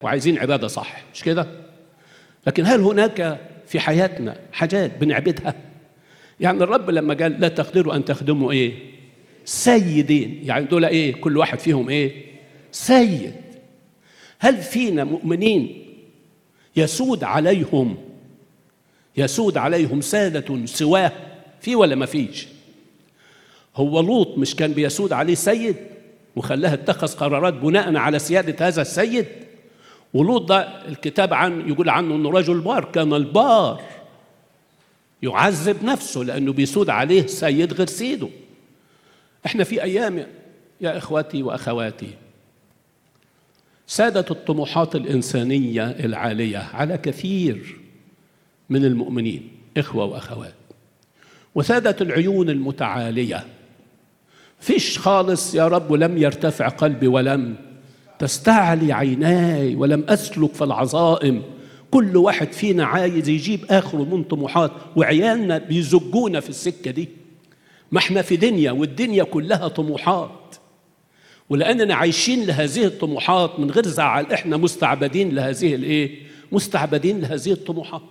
وعايزين عباده صح مش كده لكن هل هناك في حياتنا حاجات بنعبدها يعني الرب لما قال لا تقدروا ان تخدموا ايه سيدين يعني دول ايه كل واحد فيهم ايه سيد هل فينا مؤمنين يسود عليهم يسود عليهم سادة سواه في ولا ما فيش هو لوط مش كان بيسود عليه سيد وخلاه اتخذ قرارات بناء على سيادة هذا السيد ولوط ده الكتاب عن يقول عنه انه رجل بار كان البار يعذب نفسه لانه بيسود عليه سيد غير سيده احنا في ايام يا اخواتي واخواتي سادت الطموحات الانسانيه العاليه على كثير من المؤمنين اخوه واخوات وسادت العيون المتعاليه فيش خالص يا رب ولم يرتفع قلبي ولم تستعلي عيناي ولم اسلك في العظائم كل واحد فينا عايز يجيب اخره من طموحات وعيالنا بيزجونا في السكه دي ما احنا في دنيا والدنيا كلها طموحات ولاننا عايشين لهذه الطموحات من غير زعل احنا مستعبدين لهذه الايه مستعبدين لهذه الطموحات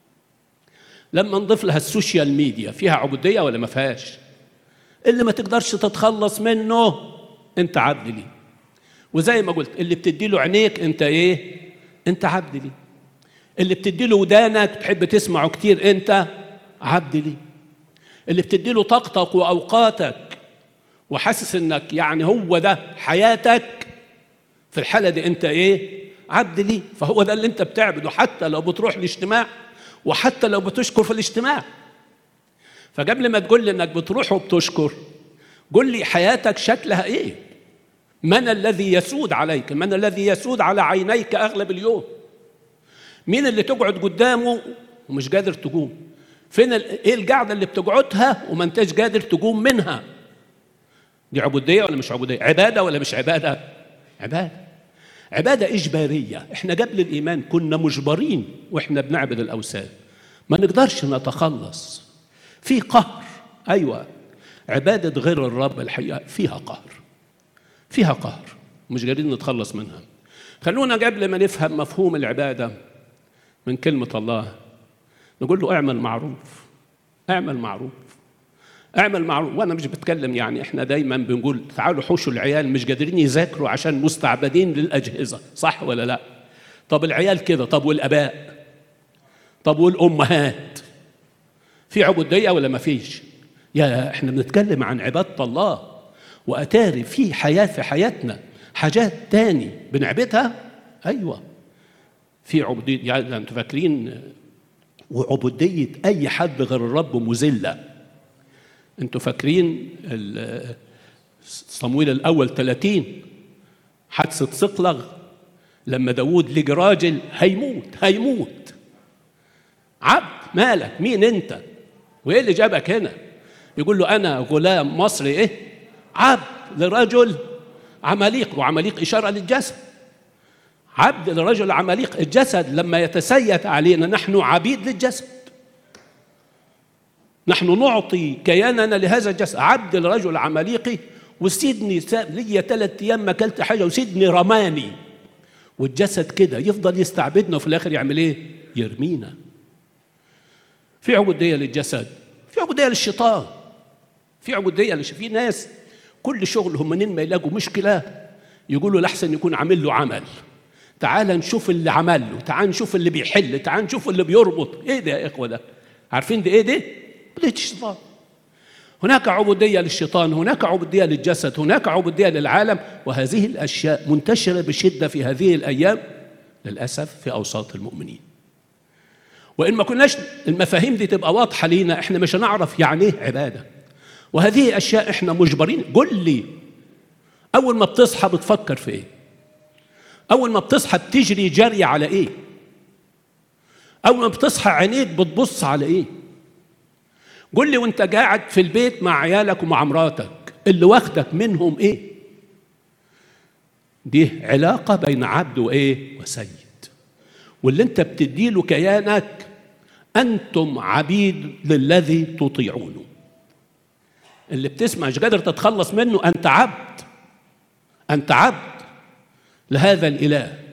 لما نضيف لها السوشيال ميديا فيها عبوديه ولا ما فيهاش اللي ما تقدرش تتخلص منه انت عبد ليه وزي ما قلت اللي بتدي له عينيك انت ايه انت عبد ليه اللي بتدي له ودانك تحب تسمعه كتير انت عبد ليه اللي بتدي له طاقتك واوقاتك وحاسس انك يعني هو ده حياتك في الحاله دي انت ايه عبد ليه فهو ده اللي انت بتعبده حتى لو بتروح الاجتماع وحتى لو بتشكر في الاجتماع فقبل ما تقول لي انك بتروح وبتشكر قل لي حياتك شكلها ايه من الذي يسود عليك من الذي يسود على عينيك اغلب اليوم مين اللي تقعد قدامه ومش قادر تقوم فين ال... ايه القعده اللي بتقعدها وما انتش قادر تقوم منها دي عبوديه ولا مش عبوديه عباده ولا مش عباده عباده عباده اجباريه احنا قبل الايمان كنا مجبرين واحنا بنعبد الاوثان ما نقدرش نتخلص في قهر ايوه عباده غير الرب الحقيقه فيها قهر فيها قهر مش قادرين نتخلص منها خلونا قبل ما نفهم مفهوم العباده من كلمه الله نقول له اعمل معروف اعمل معروف اعمل معروف وانا مش بتكلم يعني احنا دايما بنقول تعالوا حوشوا العيال مش قادرين يذاكروا عشان مستعبدين للاجهزه صح ولا لا طب العيال كده طب والاباء طب والامهات في عبوديه ولا ما فيش يا احنا بنتكلم عن عباده الله واتاري في حياه في حياتنا حاجات تاني بنعبدها ايوه في عبوديه يعني انتوا فاكرين وعبوديه اي حد غير الرب مذله انتوا فاكرين صمويل الاول 30 حادثه صقلغ لما داوود لقى راجل هيموت هيموت عبد مالك مين انت وايه اللي جابك هنا يقول له انا غلام مصري ايه عبد لرجل عماليق وعماليق اشاره للجسد عبد لرجل عماليق الجسد لما يتسيد علينا نحن عبيد للجسد نحن نعطي كياننا لهذا الجسد عبد لرجل عماليقي وسيدني لي ثلاث ايام ما اكلت حاجه وسيدني رماني والجسد كده يفضل يستعبدنا وفي الاخر يعمل ايه؟ يرمينا في عبوديه للجسد في عبوديه للشيطان في عبوديه للش... في ناس كل شغلهم منين ما يلاقوا مشكله يقولوا لحسن يكون عامل له عمل تعال نشوف اللي عمل له تعال نشوف اللي بيحل تعال نشوف اللي بيربط ايه ده يا اخوه ده عارفين ده ايه ده عبوديه الشيطان هناك عبوديه للشيطان هناك عبوديه للجسد هناك عبوديه للعالم وهذه الاشياء منتشره بشده في هذه الايام للاسف في اوساط المؤمنين وان ما كناش المفاهيم دي تبقى واضحه لينا احنا مش هنعرف يعني ايه عباده وهذه اشياء احنا مجبرين قل لي اول ما بتصحى بتفكر في ايه اول ما بتصحى بتجري جري على ايه اول ما بتصحى عينيك بتبص على ايه قل لي وانت قاعد في البيت مع عيالك ومع مراتك اللي واخدك منهم ايه دي علاقة بين عبد وايه وسيد واللي انت بتديله كيانك انتم عبيد للذي تطيعونه اللي بتسمع مش قادر تتخلص منه انت عبد انت عبد لهذا الاله